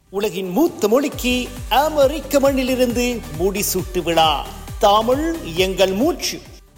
உலகின் மூத்த மொழிக்கு அமெரிக்க மண்ணிலிருந்து முடிசூட்டு விழா தமிழ் எங்கள் மூச்சு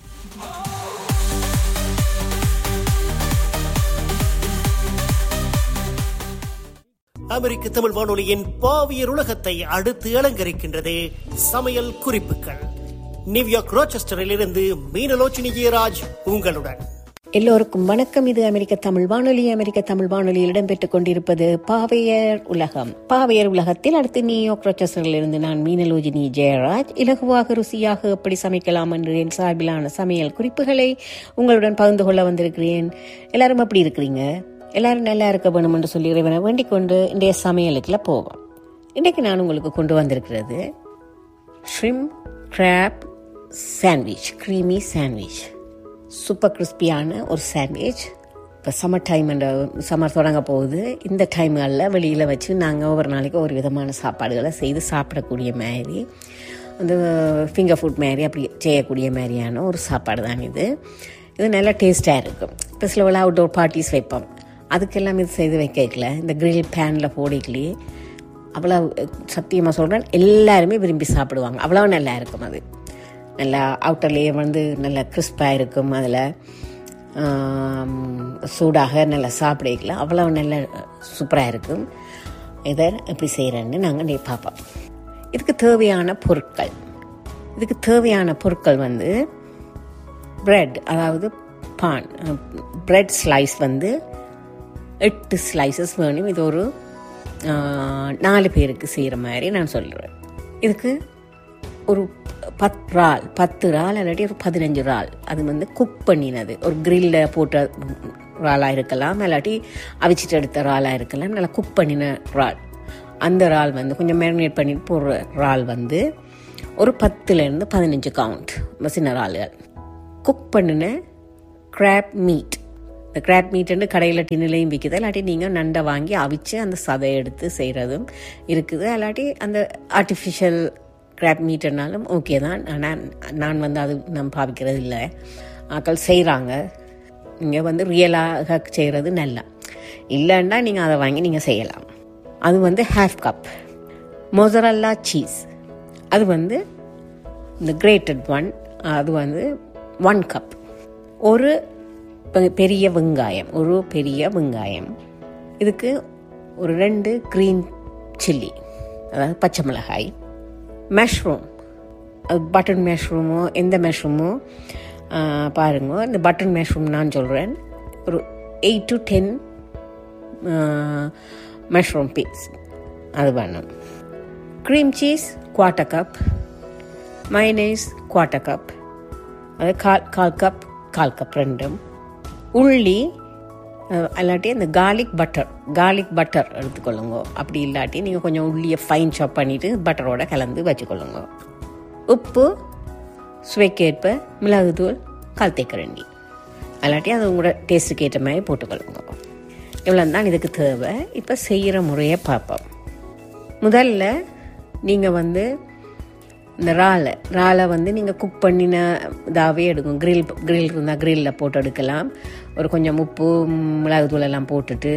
அமெரிக்க தமிழ் வானொலியின் பாவியர் உலகத்தை அடுத்து அலங்கரிக்கின்றது சமையல் குறிப்புகள் நியூயார்க் ரோச்செஸ்டரில் இருந்து மீனலோச்சினி ஜெயராஜ் உங்களுடன் எல்லோருக்கும் வணக்கம் இது அமெரிக்க தமிழ் வானொலி அமெரிக்க தமிழ் வானொலியில் இடம்பெற்றுக் கொண்டிருப்பது பாவையர் உலகம் பாவையர் உலகத்தில் அடுத்து நியூயார்க் ரோச்சஸ்டரில் இருந்து நான் மீனலோஜினி ஜெயராஜ் இலகுவாக ருசியாக எப்படி சமைக்கலாம் என்று என் சார்பிலான சமையல் குறிப்புகளை உங்களுடன் பகிர்ந்து கொள்ள வந்திருக்கிறேன் எல்லாரும் எப்படி இருக்கிறீங்க எல்லாரும் நல்லா இருக்க வேணும் என்று சொல்லி இறைவனை வேண்டிக் கொண்டு இன்றைய சமையலுக்குள்ள போவோம் இன்றைக்கு நான் உங்களுக்கு கொண்டு வந்திருக்கிறது shrimp crab sandwich creamy sandwich super கிறிஸ்பியான ஒரு சாண்ட்விச் இப்போ சம்மர் டைம் என்ற சம்மர் தொடங்க போகுது இந்த டைம்களில் வெளியில் வச்சு நாங்கள் ஒவ்வொரு நாளைக்கு ஒரு விதமான சாப்பாடுகளை செய்து சாப்பிடக்கூடிய மாதிரி அந்த ஃபிங்கர் ஃபுட் மாதிரி அப்படி செய்யக்கூடிய மாதிரியான ஒரு சாப்பாடு தான் இது இது நல்லா டேஸ்ட்டாக இருக்கும் இப்போ சில வேலை அவுட்டோர் பார்ட்டிஸ் வைப்போம் அதுக்கெல்லாம் இது செய்து வைக்கல இந்த கிரில் பேனில் போடிக்கலி அவ்வளோ சத்தியமாக சொல்கிறேன் எல்லாருமே விரும்பி சாப்பிடுவாங்க அவ்வளோ நல்லா இருக்கும் அது நல்லா அவுட்டர்லேயே வந்து நல்லா கிறிஸ்பாக இருக்கும் அதில் சூடாக நல்லா சாப்பிடக்கலாம் அவ்வளோ நல்ல சூப்பராக இருக்கும் இதை எப்படி செய்கிறேன்னு நாங்கள் நீ பார்ப்போம் இதுக்கு தேவையான பொருட்கள் இதுக்கு தேவையான பொருட்கள் வந்து ப்ரெட் அதாவது பான் ப்ரெட் ஸ்லைஸ் வந்து எட்டு ஸ்லைசஸ் வேணும் இது ஒரு நாலு பேருக்கு செய்கிற மாதிரி நான் சொல்கிறேன் இதுக்கு ஒரு பத்து இறால் பத்து இறால் இல்லாட்டி ஒரு பதினஞ்சு இறால் அது வந்து குக் பண்ணினது ஒரு கிரில்ல போட்ட இறாலாக இருக்கலாம் இல்லாட்டி அவிச்சிட்டு எடுத்த இறாலாக இருக்கலாம் நல்லா குக் பண்ணின இறால் அந்த இறால் வந்து கொஞ்சம் மேரினேட் பண்ணிட்டு போடுற இறால் வந்து ஒரு பத்துலேருந்து பதினஞ்சு கவுண்ட் சின்ன இறால்கள் குக் பண்ணின கிராப் மீட் இந்த கிராப் மீட்டுன்னு கடையில் டின்னுலையும் விற்குது இல்லாட்டி நீங்கள் நண்டை வாங்கி அவிச்சு அந்த சதை எடுத்து செய்கிறதும் இருக்குது இல்லாட்டி அந்த ஆர்டிஃபிஷியல் கிராப் மீட்டுனாலும் ஓகே தான் ஆனால் நான் வந்து அது நான் பாவிக்கிறது இல்லை ஆக்கள் செய்கிறாங்க நீங்கள் வந்து ரியலாக செய்கிறது நல்லா இல்லைன்னா நீங்கள் அதை வாங்கி நீங்கள் செய்யலாம் அது வந்து ஹாஃப் கப் மொசரல்லா சீஸ் அது வந்து இந்த கிரேட்டட் ஒன் அது வந்து ஒன் கப் ஒரு பெரிய வெங்காயம் ஒரு பெரிய வெங்காயம் இதுக்கு ஒரு ரெண்டு க்ரீன் சில்லி அதாவது பச்சை மிளகாய் மஷ்ரூம் அது பட்டன் மஷ்ரூமோ எந்த மஷ்ரூமோ பாருங்க இந்த பட்டன் மஷ்ரூம் நான் சொல்கிறேன் ஒரு eight to ten mushroom piece அது வேணும் cream cheese quarter cup mayonnaise quarter cup அது கால் கால் கப் கால் கப் ரெண்டும் உள்ளி இல்லாட்டி அந்த கார்லிக் பட்டர் கார்லிக் பட்டர் எடுத்துக்கொள்ளுங்க அப்படி இல்லாட்டி நீங்கள் கொஞ்சம் உள்ளியை ஃபைன் சாப் பண்ணிவிட்டு பட்டரோட கலந்து வச்சுக்கொள்ளுங்க உப்பு சுவைக்கேற்ப மிளகுத்தூள் கால் தேக்கரண்டி இல்லாட்டி அது உங்களோட டேஸ்ட்டுக்கு ஏற்ற மாதிரி போட்டுக்கொள்ளுங்க இவ்வளோ தான் இதுக்கு தேவை இப்போ செய்கிற முறையை பார்ப்போம் முதல்ல நீங்கள் வந்து இந்த இறாலை இறாலை வந்து நீங்கள் குக் பண்ணின இதாகவே எடுக்கும் கிரில் கிரில் இருந்தால் கிரில்லில் போட்டு எடுக்கலாம் ஒரு கொஞ்சம் உப்பு மிளகுத்தூள் எல்லாம் போட்டுட்டு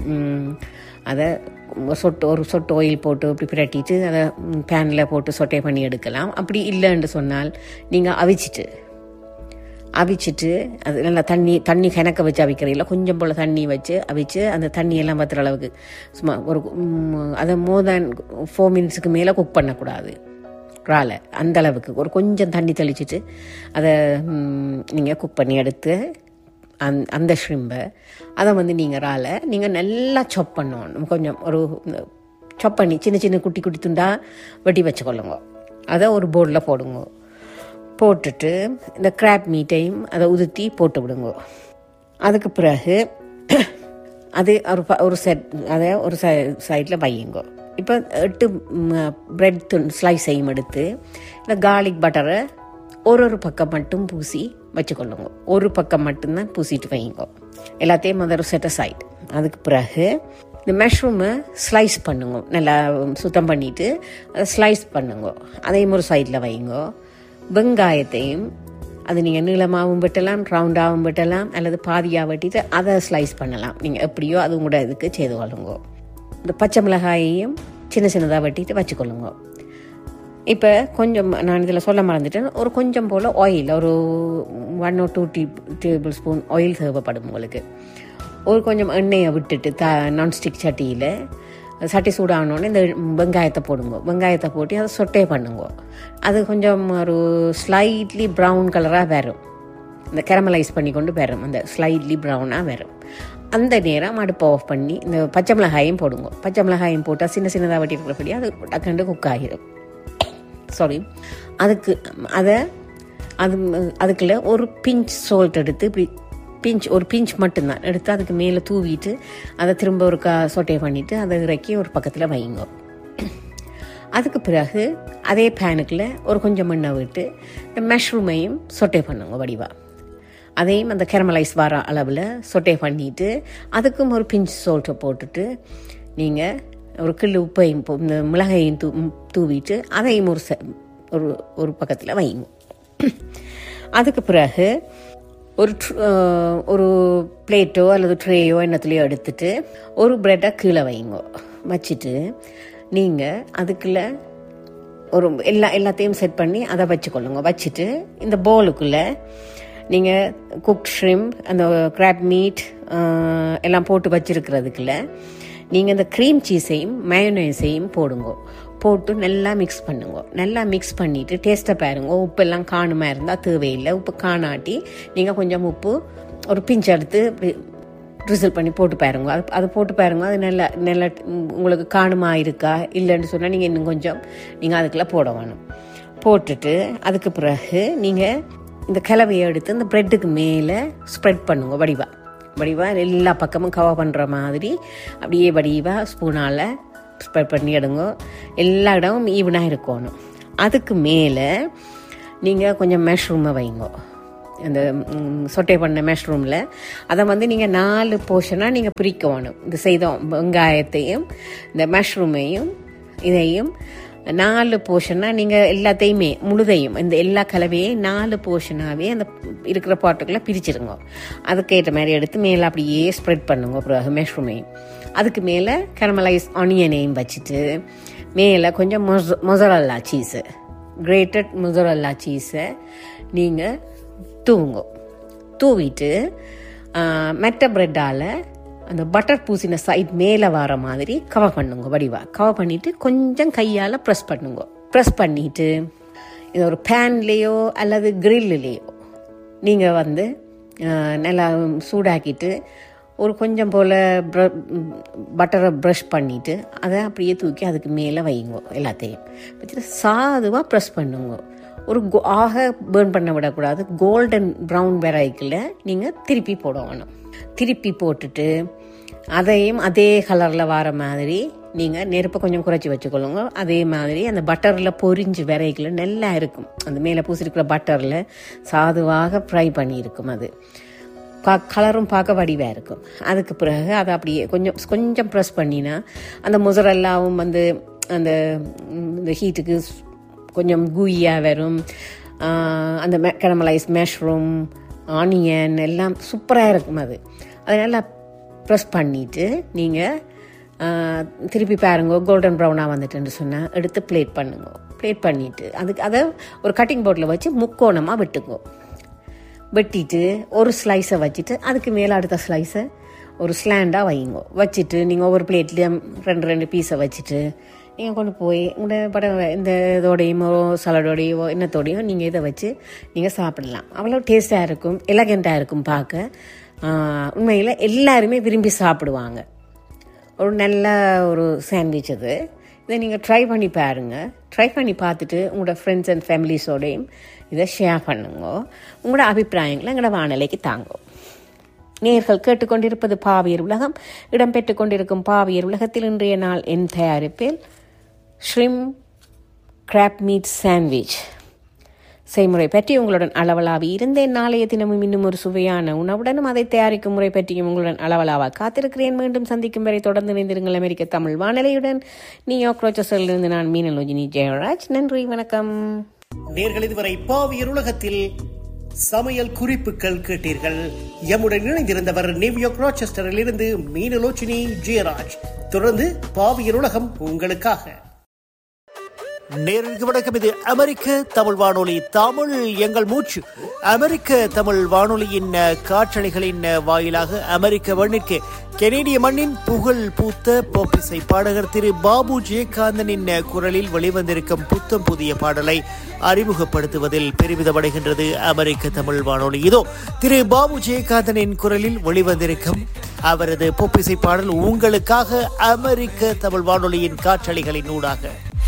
அதை சொட்டு ஒரு சொட்டு ஆயில் போட்டு இப்படி பிரட்டிட்டு அதை பேனில் போட்டு சொட்டை பண்ணி எடுக்கலாம் அப்படி இல்லைன்னு சொன்னால் நீங்கள் அவிச்சிட்டு அவிச்சிட்டு அது நல்லா தண்ணி தண்ணி கிணக்க வச்சு அவிக்கிறீங்களா கொஞ்சம் போல் தண்ணி வச்சு அவிச்சு அந்த தண்ணியெல்லாம் பத்துற அளவுக்கு சும்மா ஒரு அதை மோர் தேன் ஃபோர் மினிட்ஸுக்கு மேலே குக் பண்ணக்கூடாது இறாலை அந்த அளவுக்கு ஒரு கொஞ்சம் தண்ணி தெளிச்சிட்டு அதை நீங்கள் குக் பண்ணி எடுத்து அந் அந்த ஷ்ரிம்பை அதை வந்து நீங்கள் இறாலை நீங்கள் நல்லா சொப் பண்ணணும் கொஞ்சம் ஒரு சொப் பண்ணி சின்ன சின்ன குட்டி குட்டி துண்டா வெட்டி வச்சுக்கொள்ளுங்க அதை ஒரு போர்டில் போடுங்க போட்டுட்டு இந்த கிராப் மீட்டையும் அதை உதுத்தி போட்டு விடுங்க அதுக்கு பிறகு அது ஒரு ஒரு செட் அதை ஒரு சை சைடில் வையுங்க இப்போ எட்டு ப்ரெட் துண் ஸ்லைஸையும் எடுத்து இந்த கார்லிக் பட்டரை ஒரு ஒரு பக்கம் மட்டும் பூசி வச்சுக்கொள்ளுங்க ஒரு பக்கம் மட்டும்தான் பூசிட்டு வைங்க எல்லாத்தையும் முதல்ல செட் சைட் அதுக்கு பிறகு இந்த மஷ்ரூமை ஸ்லைஸ் பண்ணுங்க நல்லா சுத்தம் பண்ணிவிட்டு அதை ஸ்லைஸ் பண்ணுங்க அதையும் ஒரு சைடில் வைங்க வெங்காயத்தையும் அது நீங்கள் நீளமாகவும் வெட்டலாம் ரவுண்டாகவும் வெட்டலாம் அல்லது பாதியாக வெட்டிட்டு அதை ஸ்லைஸ் பண்ணலாம் நீங்கள் எப்படியோ அது உங்களோட இதுக்கு செய்து கொள்ளுங்க இந்த பச்சை மிளகாயையும் சின்ன சின்னதாக வெட்டிட்டு வச்சுக்கொள்ளுங்க இப்போ கொஞ்சம் நான் இதில் சொல்ல மறந்துட்டேன் ஒரு கொஞ்சம் போல் ஆயில் ஒரு one or two T tablespoon oil தேவைப்படும் உங்களுக்கு ஒரு கொஞ்சம் எண்ணெயை விட்டுட்டு த நான்ஸ்டிக் சட்டியில் சட்டி சூடானோடனே இந்த வெங்காயத்தை போடுங்க வெங்காயத்தை போட்டு அதை சொட்டே பண்ணுங்க அது கொஞ்சம் ஒரு ஸ்லைட்லி ப்ரௌன் கலராக வரும் இந்த கேரமலைஸ் பண்ணி கொண்டு வரும் அந்த ஸ்லைட்லி ப்ரௌனாக வரும் அந்த நேரம் அடுப்பை ஆஃப் பண்ணி இந்த பச்சை மிளகாயும் போடுங்க பச்சை மிளகாயும் போட்டால் சின்ன சின்னதாக வெட்டி இருக்கிறபடி அது டக்குண்டு குக் ஆகிடும் சாரி அதுக்கு அதை அது அதுக்குள்ள ஒரு பிஞ்ச் சால்ட் எடுத்து இப்படி பிஞ்ச் ஒரு பிஞ்ச் மட்டும்தான் எடுத்து அதுக்கு மேலே தூவிட்டு அதை திரும்ப ஒரு கா சொட்டை பண்ணிவிட்டு அதை இறக்கி ஒரு பக்கத்தில் வைங்க அதுக்கு பிறகு அதே பேனுக்குள்ள ஒரு கொஞ்சம் எண்ணெய் விட்டு இந்த மஷ்ரூமையும் சொட்டை பண்ணுங்க வடிவா அதையும் அந்த கேரமலைஸ் வர அளவில் சொட்டை பண்ணிட்டு அதுக்கும் ஒரு பிஞ்ச் சோல்ட்டை போட்டுட்டு நீங்கள் ஒரு கிள்ளு உப்பையும் போ- இந்த மிளகையும் தூ ம், தூவிட்டு அதையும் ஒரு ச- ஒரு ஒரு பக்கத்தில் வைங்க அதுக்கு பிறகு ஒரு tr- அஹ், ஒரு பிளேட்டோ அல்லது ட்ரேயோ என்னத்துலையோ எடுத்துட்டு ஒரு ப்ரெட்டை கீழே வைங்க வச்சுட்டு நீங்கள் அதுக்குள்ள ஒரு எல்லா எல்லாத்தையும் செட் பண்ணி அதை வச்சுக்கொள்ளுங்க வச்சுட்டு இந்த பவுலுக்குள்ளே நீங்கள் குக் ஷ்ரிம்ப் அந்த கிராப் மீட் எல்லாம் போட்டு வச்சிருக்கிறதுக்குள்ள நீங்கள் இந்த க்ரீம் சீஸையும் மயோனைஸையும் போடுங்க போட்டு நல்லா மிக்ஸ் பண்ணுங்க நல்லா மிக்ஸ் பண்ணிவிட்டு டேஸ்ட்டை பாருங்க உப்பு எல்லாம் காணுமா இருந்தால் தேவையில்லை உப்பு காணாட்டி நீங்கள் கொஞ்சம் உப்பு ஒரு பிஞ்ச் எடுத்து ரிசல்ட் பண்ணி போட்டு பாருங்க அது அது போட்டு பாருங்க அது நல்லா நல்லா உம், உங்களுக்கு காணுமா இருக்கா இல்லைன்னு சொன்னால் நீங்கள் இன்னும் கொஞ்சம் நீங்கள் அதுக்குள்ளே போட வேணும் போட்டுட்டு அதுக்கு பிறகு நீங்கள் இந்த கலவையை எடுத்து இந்த ப்ரெட்டுக்கு மேலே ஸ்ப்ரெட் பண்ணுங்க வடிவா வடிவா எல்லா பக்கமும் கவர் பண்ணுற மாதிரி அப்படியே வடிவா ஸ்பூனால் ஸ்ப்ரெட் பண்ணி எடுங்க எல்லா இடமும் ஈவனாக இருக்கணும் அதுக்கு மேலே நீங்கள் கொஞ்சம் மஷ்ரூமை வைங்க அந்த ம், சொட்டை பண்ண மஷ்ரூமில் அதை வந்து நீங்கள் நாலு போர்ஷனாக நீங்கள் பிரிக்கணும் இந்த செய்தோம் வெங்காயத்தையும் இந்த மஷ்ரூமையும் இதையும் நாலு போர்ஷனாக நீங்கள் எல்லாத்தையுமே முழுதையும் இந்த எல்லா கலவையும் நாலு போர்ஷனாகவே அந்த இருக்கிற பாட்டுக்குள்ளே பிரிச்சிருங்க அதுக்கேற்ற மாதிரி எடுத்து மேலே அப்படியே ஸ்ப்ரெட் பண்ணுங்க பிறகு மஷ்ரூமையும் அதுக்கு மேலே கரமலைஸ் ஆனியனையும் வச்சுட்டு மேலே கொஞ்சம் மொச மொசரல்லா சீஸு கிரேட்டட் மொசரல்லா சீஸை நீங்கள் தூவுங்க தூவிட்டு ஆ, மெட்ட ப்ரெட்டால் அந்த பட்டர் பூசின சைட் மேலே வர மாதிரி கவர் பண்ணுங்க வடிவா கவர் பண்ணிட்டு கொஞ்சம் கையால் ப்ரெஸ் பண்ணுங்க ப்ரெஸ் பண்ணிட்டு இது ஒரு பேன்லேயோ அல்லது கிரில்லையோ நீங்கள் வந்து ஆ, நல்லா சூடாக்கிட்டு ஒரு கொஞ்சம் போல் பட்டரை ப்ரஷ் பண்ணிவிட்டு அதை அப்படியே தூக்கி அதுக்கு மேலே வைங்க எல்லாத்தையும் வச்சுட்டு சாதுவாக ப்ரெஸ் பண்ணுங்க ஒரு கோ- ஆக பேர்ன் பண்ண விடக்கூடாது கோல்டன் ப்ரௌன் வெரைக்கில் நீங்கள் திருப்பி போடணும் திருப்பி போட்டுட்டு அதையும் அதே கலரில் வர மாதிரி நீங்கள் நெருப்பை கொஞ்சம் குறைச்சி வச்சுக்கொள்ளுங்க அதே மாதிரி அந்த பட்டரில் பொரிஞ்சு விரைக்கல நல்லா இருக்கும் அந்த மேலே பூசிருக்கிற பட்டரில் சாதுவாக ஃப்ரை பண்ணியிருக்கும் அது பா கலரும் பார்க்க வடிவாக இருக்கும் அதுக்கு பிறகு அதை அப்படியே கொஞ்சம் கொஞ்சம் ப்ரெஸ் பண்ணினா அந்த முசரெல்லாவும் வந்து அந்த ம், இந்த ஹீட்டுக்கு கொஞ்சம் கூயாக வரும் ஆஹ், அந்த கரமலைஸ் மஷ்ரூம் ஆனியன் எல்லாம் சூப்பராக இருக்கும் அது அதை நல்லா ப்ரெஸ் பண்ணிவிட்டு நீங்கள் திருப்பி பாருங்க கோல்டன் ப்ரௌனாக வந்துட்டுன்னு சொன்னால் எடுத்து பிளேட் பண்ணுங்க பிளேட் பண்ணிவிட்டு அதுக்கு அதை ஒரு கட்டிங் போர்டில் வச்சு முக்கோணமாக வெட்டுங்க வெட்டிட்டு ஒரு ஸ்லைஸை வச்சுட்டு அதுக்கு மேலே அடுத்த ஸ்லைஸை ஒரு ஸ்லாண்டாக வைங்க வச்சுட்டு நீங்கள் ஒவ்வொரு பிளேட்லேயும் ரெண்டு ரெண்டு பீஸை வச்சுட்டு நீங்கள் கொண்டு போய் உங்களோட படம் இந்த இதோடையுமோ சலடோடையோ என்னத்தோடையோ நீங்கள் இதை வச்சு நீங்கள் சாப்பிடலாம் அவ்வளோ டேஸ்ட்டாக இருக்கும் எலகண்ட்டாக இருக்கும் பார்க்க உண்மையில் எல்லாருமே விரும்பி சாப்பிடுவாங்க ஒரு நல்ல ஒரு சாண்ட்விச் அது இதை நீங்கள் ட்ரை பண்ணி பாருங்கள் ட்ரை பண்ணி பார்த்துட்டு உங்களோட ஃப்ரெண்ட்ஸ் அண்ட் ஃபேமிலிஸோடையும் இதை ஷேர் பண்ணுங்க உங்களோட அபிப்பிராயங்களை எங்களோட வானிலைக்கு தாங்கோ நேர்கள் கேட்டுக்கொண்டிருப்பது பாவியர் உலகம் இடம்பெற்றுக் கொண்டிருக்கும் பாவியர் உலகத்தில் இன்றைய நாள் என் தயாரிப்பில் ஷ்ரிம் கிராப் மீட் சாண்ட்விச் செய்முறை பற்றி உங்களுடன் அளவலாவி இருந்தேன் நாளைய தினமும் இன்னும் ஒரு சுவையான உணவுடனும் அதை தயாரிக்கும் முறை பற்றியும் உங்களுடன் அளவலாவா காத்திருக்கிறேன் மீண்டும் சந்திக்கும் வரை தொடர்ந்து இணைந்திருங்கள் அமெரிக்க தமிழ் வானொலியுடன் நியூயார்க் ரோச்சஸிலிருந்து நான் மீனலோஜினி ஜெயராஜ் நன்றி வணக்கம் நேர்கள் இதுவரை பாவியர் உலகத்தில் சமையல் குறிப்புகள் கேட்டீர்கள் எம்முடன் இணைந்திருந்தவர் நியூயார்க் ராச்செஸ்டரில் இருந்து மீனலோச்சினி ஜெயராஜ் தொடர்ந்து பாவியர் உலகம் உங்களுக்காக நேருக்கு வணக்கம் இது அமெரிக்க தமிழ் வானொலி தமிழ் எங்கள் மூச்சு அமெரிக்க தமிழ் வானொலியின் அஹ், காற்றலைகளின் அஹ், வாயிலாக அமெரிக்க மண்ணிற்கு கெனேடிய மண்ணின் புகழ் பூத்த போப்பிசை பாடகர் திரு பாபு ஜெயகாந்தனின் அஹ், குரலில் வெளிவந்திருக்கும் புத்தம் புதிய பாடலை அறிமுகப்படுத்துவதில் பெருமிதமடைகின்றது அமெரிக்க தமிழ் வானொலி இதோ திரு பாபு ஜெயகாந்தனின் குரலில் வெளிவந்திருக்கும் அவரது பொப்பிசை பாடல் உங்களுக்காக அமெரிக்க தமிழ் வானொலியின் காற்றலைகளின் ஊடாக